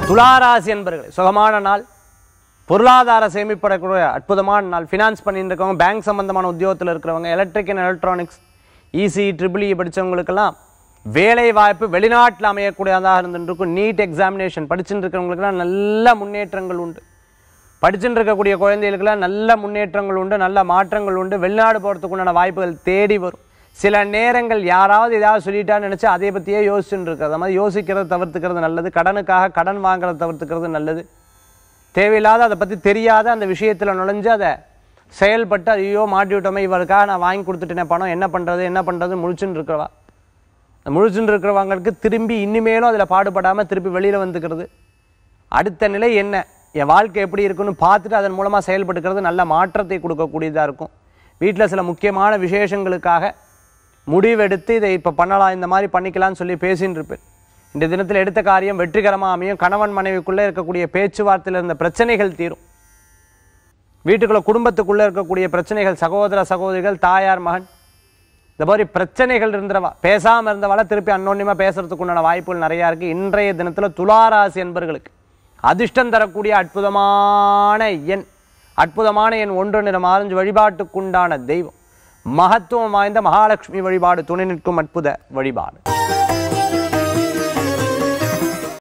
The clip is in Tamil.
துளாராசி என்பர்கள் சுகமான நாள் பொருளாதார சேமிப்படக்கூடிய அற்புதமான நாள் ஃபினான்ஸ் பண்ணிட்டு இருக்கவங்க பேங்க் சம்பந்தமான உத்தியோகத்தில் இருக்கிறவங்க electric and electronics EC triple E படித்தவங்களுக்கெல்லாம் வேலை வாய்ப்பு வெளிநாட்டில் அமையக்கூடியதாக இருந்துருக்கும் நீட் எக்ஸாமினேஷன் படிச்சுட்டு இருக்கிறவங்களுக்கெல்லாம் நல்ல முன்னேற்றங்கள் உண்டு படிச்சுட்டு இருக்கக்கூடிய குழந்தைகளுக்கெல்லாம் நல்ல முன்னேற்றங்கள் உண்டு நல்ல மாற்றங்கள் உண்டு வெளிநாடு போகிறதுக்கு உண்டான வாய்ப்புகள் தேடி வரும் சில நேரங்கள் யாராவது ஏதாவது சொல்லிட்டான்னு நினச்சி அதை பற்றியே யோசிச்சுட்டு இருக்கிறது அது மாதிரி யோசிக்கிறத தவிர்த்துக்கிறது நல்லது கடனுக்காக கடன் வாங்குறத தவிர்த்துக்கிறது நல்லது தேவையில்லாத அதை பற்றி தெரியாத அந்த விஷயத்தில் நுழைஞ்சு அதை செயல்பட்டு ஐயோ மாட்டி விட்டோமே இவருக்காக நான் வாங்கி கொடுத்துட்டேனே பணம் என்ன பண்ணுறது என்ன பண்ணுறது முழிச்சுன்னு இருக்கிறவா அந்த முழிச்சுன்னு இருக்கிறவங்களுக்கு திரும்பி இனிமேலும் அதில் பாடுபடாமல் திருப்பி வெளியில் வந்துக்கிறது அடுத்த நிலை என்ன என் வாழ்க்கை எப்படி இருக்குன்னு பார்த்துட்டு அதன் மூலமாக செயல்பட்டுக்கிறது நல்ல மாற்றத்தை கொடுக்கக்கூடியதாக இருக்கும் வீட்டில் சில முக்கியமான விசேஷங்களுக்காக முடிவெடுத்து இதை இப்போ பண்ணலாம் இந்த மாதிரி பண்ணிக்கலாம்னு சொல்லி பேசின்னு இருப்பேன் இந்த தினத்தில் எடுத்த காரியம் வெற்றிகரமாக அமையும் கணவன் மனைவிக்குள்ளே இருக்கக்கூடிய பேச்சுவார்த்தையில் இருந்த பிரச்சனைகள் தீரும் வீட்டுக்குள்ள குடும்பத்துக்குள்ளே இருக்கக்கூடிய பிரச்சனைகள் சகோதர சகோதரிகள் தாயார் மகன் இந்த மாதிரி பிரச்சனைகள் இருந்தவா பேசாமல் இருந்தவால திருப்பி அன்னோன்யமாக பேசுறதுக்கு உண்டான வாய்ப்புகள் நிறையா இருக்குது இன்றைய தினத்தில் துளாராசி என்பர்களுக்கு அதிர்ஷ்டம் தரக்கூடிய அற்புதமான எண் அற்புதமான எண் ஒன்று நிறம் ஆரஞ்சு வழிபாட்டுக்குண்டான தெய்வம் மகத்துவம் வாய்ந்த மகாலட்சுமி வழிபாடு துணை நிற்கும் அற்புத வழிபாடு